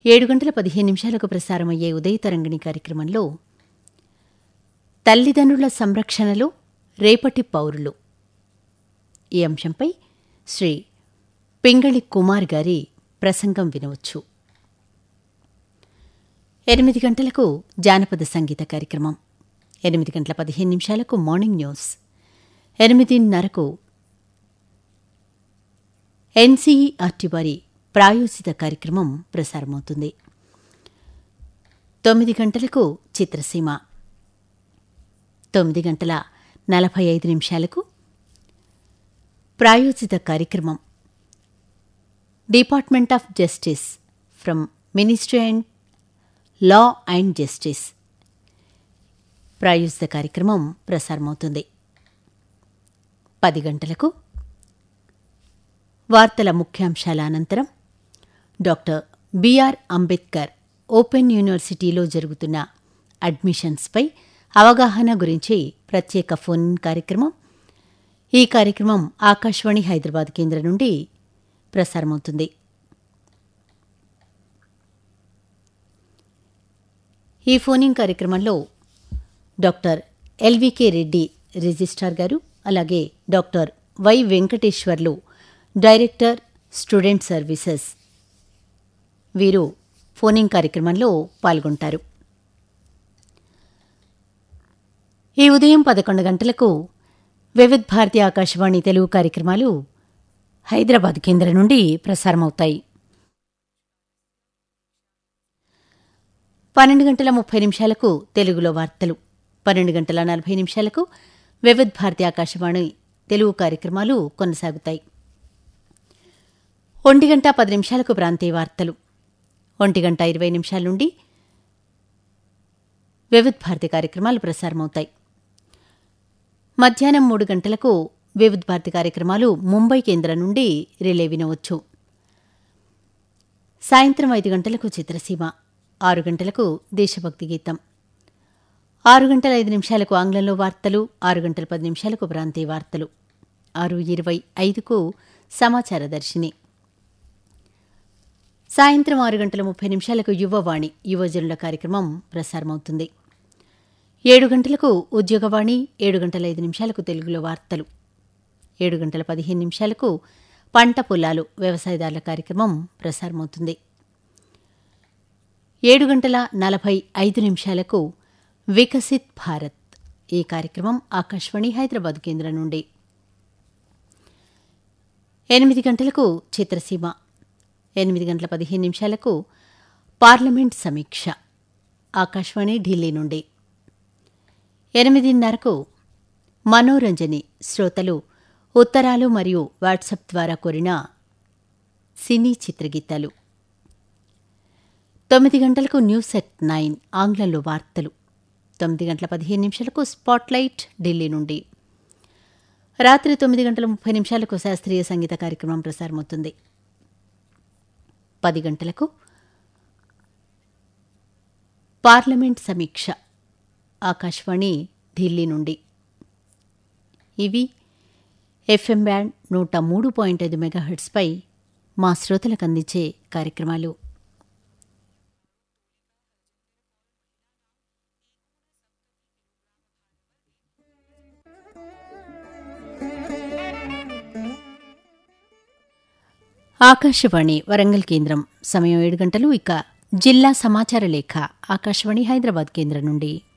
ఏడు గంటల పదిహేను నిమిషాలకు ప్రసారమయ్యే ఉదయ తరంగిణి కార్యక్రమంలో తల్లిదండ్రుల సంరక్షణలో రేపటి పౌరులు ఈ అంశంపై శ్రీ పింగళి కుమార్ గారి ప్రసంగం వినవచ్చు ఎనిమిది గంటలకు జానపద సంగీత కార్యక్రమం ఎనిమిది గంటల పదిహేను నిమిషాలకు మార్నింగ్ న్యూస్ ఎనిమిదిన్నరకు ఎన్సీఈఆర్టీ వారి ప్రాయోజిత కార్యక్రమం ప్రసారమవుతుంది తొమ్మిది గంటలకు చిత్రసీమ తొమ్మిది గంటల నలభై ఐదు నిమిషాలకు ప్రాయోజిత కార్యక్రమం department of justice from ministry and law and justice ప్రాయోజిత కార్యక్రమం ప్రసారమవుతుంది పది గంటలకు వార్తల ముఖ్యాంశాల అనంతరం డాక్టర్ బిఆర్ అంబేద్కర్ ఓపెన్ యూనివర్సిటీలో జరుగుతున్న అడ్మిషన్స్పై అవగాహన గురించి ప్రత్యేక ఫోన్ కార్యక్రమం ఈ కార్యక్రమం ఆకాశవాణి హైదరాబాద్ కేంద్రం నుండి ప్రసారమవుతుంది ఈ ఫోనింగ్ కార్యక్రమంలో డాక్టర్ ఎల్వికే రెడ్డి రిజిస్ట్రార్ గారు అలాగే doctor Y Venkateswarlu director student services వీరు ఫోనింగ్ కార్యక్రమంలో పాల్గొంటారు ఈ ఉదయం పదకొండు గంటలకు వివిధ్ భారతి ఆకాశవాణి తెలుగు కార్యక్రమాలు హైదరాబాద్ కేంద్రం నుండి ప్రసారమవుతాయి పన్నెండు గంటల ముప్పై నిమిషాలకు తెలుగులో వార్తలు పన్నెండు గంటల నలభై నిమిషాలకు వివిధ్ భారతి ఆకాశవాణి తెలుగు కార్యక్రమాలు కొనసాగుతాయి ఒంటి గంట పది నిమిషాలకు ప్రాంతీయ వార్తలు ఒంటి గంట ఇరవై నిమిషాల నుండి వివిధ్ భారతి కార్యక్రమాలు ప్రసారమవుతాయి మధ్యాహ్నం మూడు గంటలకు వివిధ్ భారతి కార్యక్రమాలు ముంబై కేంద్రం నుండి రిలే వినవచ్చు సాయంత్రం ఐదు గంటలకు చిత్రసీమ ఆరు గంటలకు దేశభక్తి గీతం ఆరు గంటల ఐదు నిమిషాలకు ఆంగ్లంలో వార్తలు ఆరు గంటల పది నిమిషాలకు ప్రాంతీయ వార్తలు ఆరు ఇరవై ఐదుకు సమాచార దర్శిని సాయంత్రం ఆరు గంటల ముప్పై నిమిషాలకు యువవాణి యువజనుల కార్యక్రమం ప్రసారమవుతుంది ఏడు గంటలకు ఉద్యోగవాణి ఏడు గంటల ఐదు నిమిషాలకు తెలుగులో వార్తలు ఏడు గంటల పదిహేను నిమిషాలకు పంట పొలాలు వ్యవసాయదారుల కార్యక్రమం ప్రసారమవుతుంది ఏడు గంటల నలభై ఐదు నిమిషాలకు వికసిత్ భారత్ ఈ కార్యక్రమం ఆకాశవాణి హైదరాబాద్ కేంద్రం నుండి ఎనిమిది గంటలకు చిత్రసీమ ఎనిమిది గంటల పదిహేను నిమిషాలకు పార్లమెంట్ సమీక్ష ఆకాశవాణి ఢిల్లీ నుండి ఎనిమిదిన్నరకు మనోరంజని శ్రోతలు ఉత్తరాలు మరియు వాట్సాప్ ద్వారా కోరిన సినీ చిత్రగీతాలు తొమ్మిది గంటలకు న్యూస్ ఎట్ నైన్ ఆంగ్లంలో వార్తలు తొమ్మిది గంటల పదిహేను నిమిషాలకు స్పాట్లైట్ ఢిల్లీ నుండి రాత్రి తొమ్మిది గంటల ముప్పై నిమిషాలకు శాస్త్రీయ సంగీత కార్యక్రమం ప్రసారమవుతుంది పది గంటలకు పార్లమెంట్ సమీక్ష ఆకాశవాణి ఢిల్లీ నుండి ఇవి ఎఫ్ఎం బ్యాండ్ నూట మూడు పాయింట్ ఐదు మెగాహెట్స్పై మా శ్రోతలకు అందించే కార్యక్రమాలు ఆకాశవాణి వరంగల్ కేంద్రం సమయం ఏడు గంటలు ఇక జిల్లా సమాచార లేఖ ఆకాశవాణి హైదరాబాద్ కేంద్రం నుండి